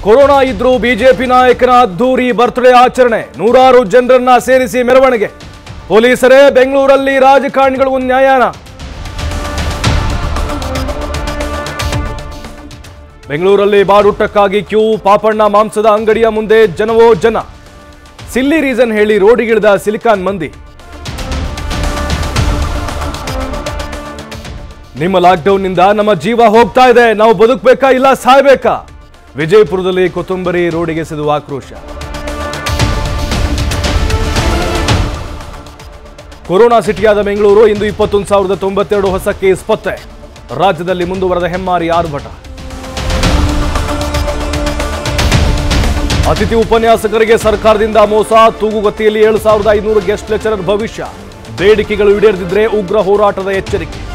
corona ಇದ್ರೂ BJP ನಾಯಕನ ಅದ್ದೂರಿ ಬರ್ತ್ಡೇ ಆಚರಣೆ ನೂರಾರು ಜನರನ್ನ ಸೇರಿಸಿ ಮೆರವಣಿಗೆ ಪೊಲೀಸರೇ ಬೆಂಗಳೂರಲ್ಲಿ ರಾಜಕಾರಣಿಗಳಿಗೂ ನ್ಯಾಯಾನ ಬೆಂಗಳೂರಲ್ಲಿ ಬಾಡೂಟಕ್ಕಾಗಿ ಕ್ಯೂ ಪಾಪಣ್ಣ ಮಾಂಸದ ಅಂಗಡಿಯ ಮುಂದೆ ಜನವೋ ಜನ ಸಿಲ್ಲಿ ರೀಸನ್ ಹೇಳಿ ರೋಡಿಗಿಳಿದ ಸಿಲಿಕಾನ್ ಮಂದಿ ನಿಮ್ಮ ಲಾಕ್ಡೌನ್ನಿಂದ ನಮ್ಮ ಜೀವ ಹೋಗ್ತಾ ಇದೆ ನಾವು ಬದುಕಬೇಕಾ ಇಲ್ಲ ಸಾಯ್ಬೇಕಾ ವಿಜಯಪುರದಲ್ಲಿ ಕೊತ್ತಂಬರಿ ರೋಡಿಗೆ ಸಿದುವ ಆಕ್ರೋಶ ಕೊರೋನಾ ಸಿಟಿಯಾದ ಬೆಂಗಳೂರು ಇಂದು ಇಪ್ಪತ್ತೊಂದು ಸಾವಿರದ ತೊಂಬತ್ತೆರಡು ಹೊಸ ಕೇಸ್ ಪತ್ತೆ ರಾಜ್ಯದಲ್ಲಿ ಮುಂದುವರೆದ ಹೆಮ್ಮಾರಿ ಆರ್ಭಟ ಅತಿಥಿ ಉಪನ್ಯಾಸಕರಿಗೆ ಸರ್ಕಾರದಿಂದ ಮೋಸ ತೂಗುಗತಿಯಲ್ಲಿ ಏಳು ಸಾವಿರದ ಐನೂರು ಗೆಸ್ಟ್ ಲೆಕ್ಚರರ್ ಭವಿಷ್ಯ ಬೇಡಿಕೆಗಳು ಈಡೇರದಿದ್ರೆ ಉಗ್ರ ಹೋರಾಟದ ಎಚ್ಚರಿಕೆ